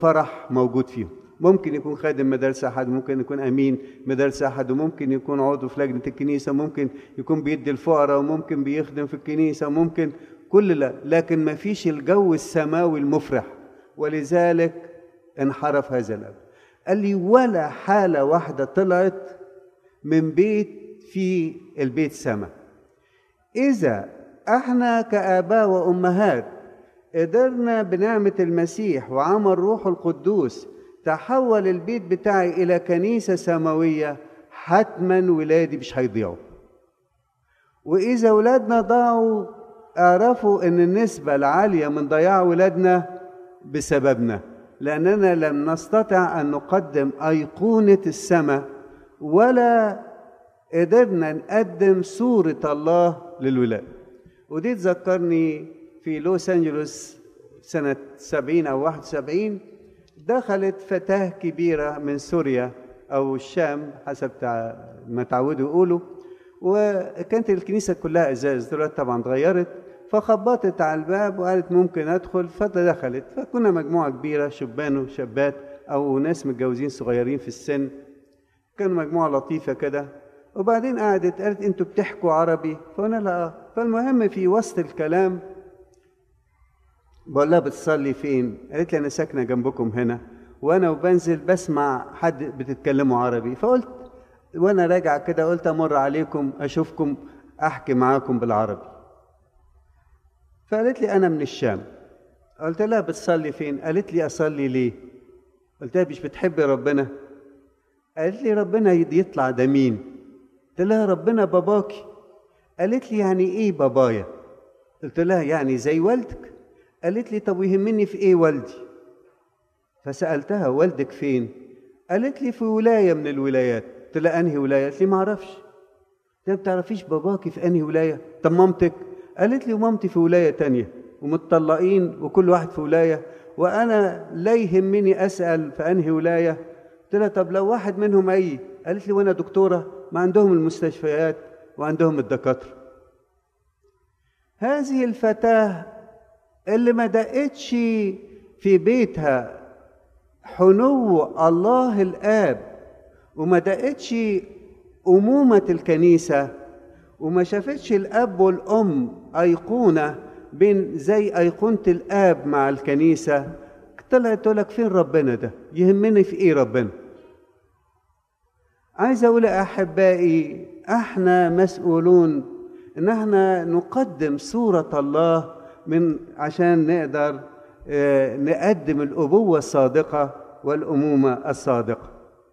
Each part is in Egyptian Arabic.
فرح موجود فيهم ممكن يكون خادم مدرسة أحد ممكن يكون أمين مدرسة أحد وممكن يكون عضو في لجنة الكنيسة ممكن يكون بيدي الفقراء وممكن بيخدم في الكنيسة ممكن كل لا لكن ما فيش الجو السماوي المفرح ولذلك انحرف هذا الأب قال لي ولا حالة واحدة طلعت من بيت في البيت سما إذا احنا كآباء وأمهات قدرنا بنعمة المسيح وعمل روح القدوس تحول البيت بتاعي إلى كنيسة سماوية حتما ولادي مش هيضيعوا وإذا ولادنا ضاعوا اعرفوا إن النسبة العالية من ضياع ولادنا بسببنا لأننا لم نستطع أن نقدم أيقونة السماء ولا قدرنا نقدم صورة الله للولاد ودي تذكرني في لوس أنجلوس سنة سبعين أو واحد وسبعين دخلت فتاة كبيرة من سوريا أو الشام حسب ما تعودوا يقولوا وكانت الكنيسة كلها إزاز دلوقتي طبعا اتغيرت فخبطت على الباب وقالت ممكن أدخل فدخلت فكنا مجموعة كبيرة شبان وشابات أو ناس متجوزين صغيرين في السن كانوا مجموعة لطيفة كده وبعدين قعدت قالت انتوا بتحكوا عربي فقلنا لها اه فالمهم في وسط الكلام بقول لها بتصلي فين قالت لي انا ساكنه جنبكم هنا وانا وبنزل بسمع حد بتتكلموا عربي فقلت وانا راجع كده قلت امر عليكم اشوفكم احكي معاكم بالعربي فقالت لي انا من الشام قلت لها بتصلي فين قالت لي اصلي ليه قلت لها مش بتحبي ربنا قالت لي ربنا يطلع ده مين قلت لها ربنا باباكي قالت لي يعني ايه بابايا قلت لها يعني زي والدك قالت لي طب ويهمني في ايه والدي فسالتها والدك فين قالت لي في ولايه من الولايات قلت لها انهي ولايه قالت لي ما اعرفش ما بتعرفيش باباكي في انهي ولايه طب مامتك قالت لي ومامتي في ولايه تانية ومتطلقين وكل واحد في ولايه وانا لا يهمني اسال في انهي ولايه قلت لها طب لو واحد منهم اي قالت لي وانا دكتوره ما عندهم المستشفيات وعندهم الدكاتره هذه الفتاه اللي ما دقتش في بيتها حنو الله الاب وما دقتش امومه الكنيسه وما شافتش الاب والام ايقونه بين زي ايقونه الاب مع الكنيسه طلعت تقول لك فين ربنا ده يهمني في ايه ربنا عايز اقول احبائي احنا مسؤولون ان احنا نقدم صوره الله من عشان نقدر نقدم الابوه الصادقه والامومه الصادقه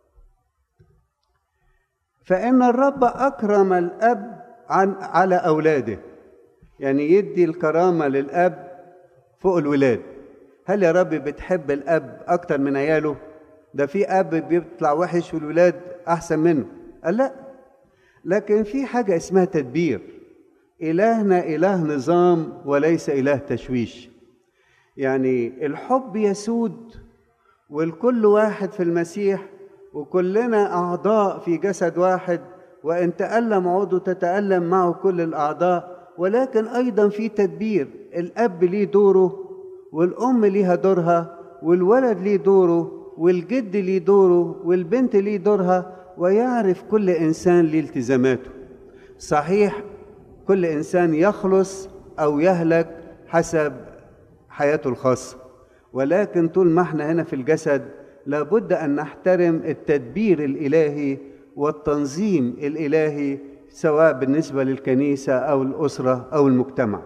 فان الرب اكرم الاب عن على اولاده يعني يدي الكرامه للاب فوق الولاد هل يا رب بتحب الاب اكتر من عياله ده في اب بيطلع وحش والولاد احسن منه قال لا لكن في حاجه اسمها تدبير الهنا اله نظام وليس اله تشويش يعني الحب يسود والكل واحد في المسيح وكلنا اعضاء في جسد واحد وان تالم عضو تتالم معه كل الاعضاء ولكن ايضا في تدبير الاب ليه دوره والام ليها دورها والولد ليه دوره والجد ليه دوره والبنت ليه دورها ويعرف كل انسان ليه التزاماته صحيح كل انسان يخلص او يهلك حسب حياته الخاصه ولكن طول ما احنا هنا في الجسد لابد ان نحترم التدبير الالهي والتنظيم الالهي سواء بالنسبه للكنيسه او الاسره او المجتمع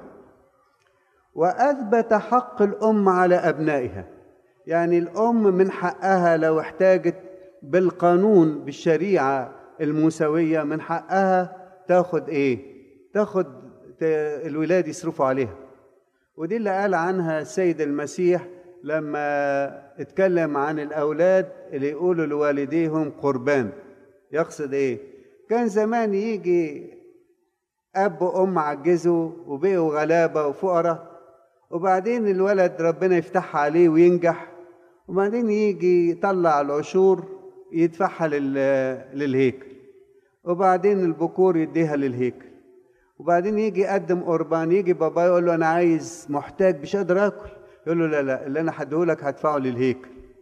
واثبت حق الام على ابنائها يعني الام من حقها لو احتاجت بالقانون بالشريعه الموسويه من حقها تاخد ايه تاخد الولاد يصرفوا عليها ودي اللي قال عنها السيد المسيح لما اتكلم عن الاولاد اللي يقولوا لوالديهم قربان يقصد ايه كان زمان يجي اب وام عجزوا وبقوا غلابه وفقراء وبعدين الولد ربنا يفتحها عليه وينجح وبعدين يجي يطلع العشور يدفعها للهيكل وبعدين البكور يديها للهيكل وبعدين يجي يقدم قربان يجي بابا يقول له انا عايز محتاج مش قادر اكل يقول له لا لا اللي انا هديهولك هدفعه للهيكل